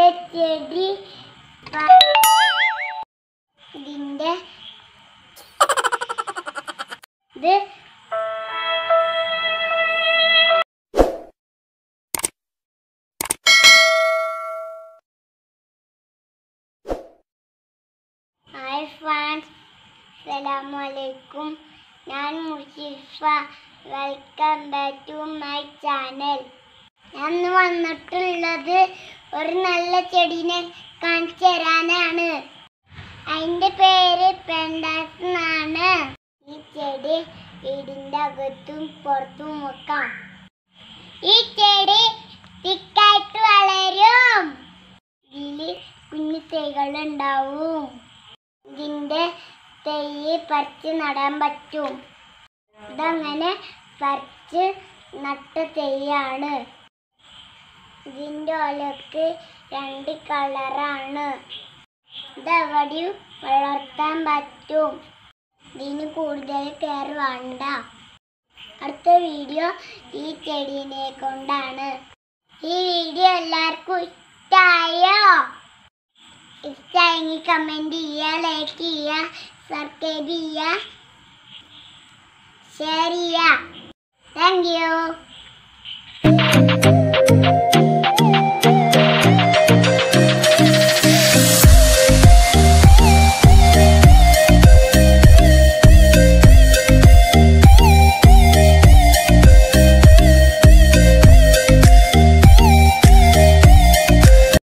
ഇതിന്റെ ചെടി പ- ഇതിന്റെ ഇത് ഹായ് ഫ്രണ്ട്സ് അസ്സലാമലൈക്കും ഞാൻ Mushifa welcome back to my channel ഞാൻ ഇന്ന് വന്നിട്ടുള്ളത് ഒരു നല്ല ചെടീനെ കാണിച്ചു തരാനാണ് അതിൻ്റെ പേര് പെൻഡാസ് എന്നാണ് ഈ ചെടി വീടിൻ്റെ അകത്തും പുറത്തും വെക്കാം ഈ ചെടി തിക്കായിട്ട് വളരും ഇതില് കുഞ്ഞു തൈകൾ ഉണ്ടാവും ഇതിന്റെ തൈ പറിച്ച് നടാൻ പറ്റും ഇതങ്ങനെ പറിച്ച് നട്ട തൈയാണ് ഇതിന്റെ ഓലക്ക് രണ്ട് കളറാണ് ഇതെവിടെയും വളർത്താൻ പറ്റും ഇതിന് കൂടുതൽ കെയർ വേണ്ട അടുത്ത വീഡിയോ ഈ ചെടീനെ കൊണ്ടാണ് ഈ വീഡിയോ എല്ലാവർക്കും ഇഷ്ടമായോ ഇഷ്ടമായെങ്കിൽ കമൻറ്റ് ചെയ്യുക ലൈക്ക് ചെയ്യുക സബ്സ്ക്രൈബ് ചെയ്യുക ഷെയർ ചെയ്യുക താങ്ക് യു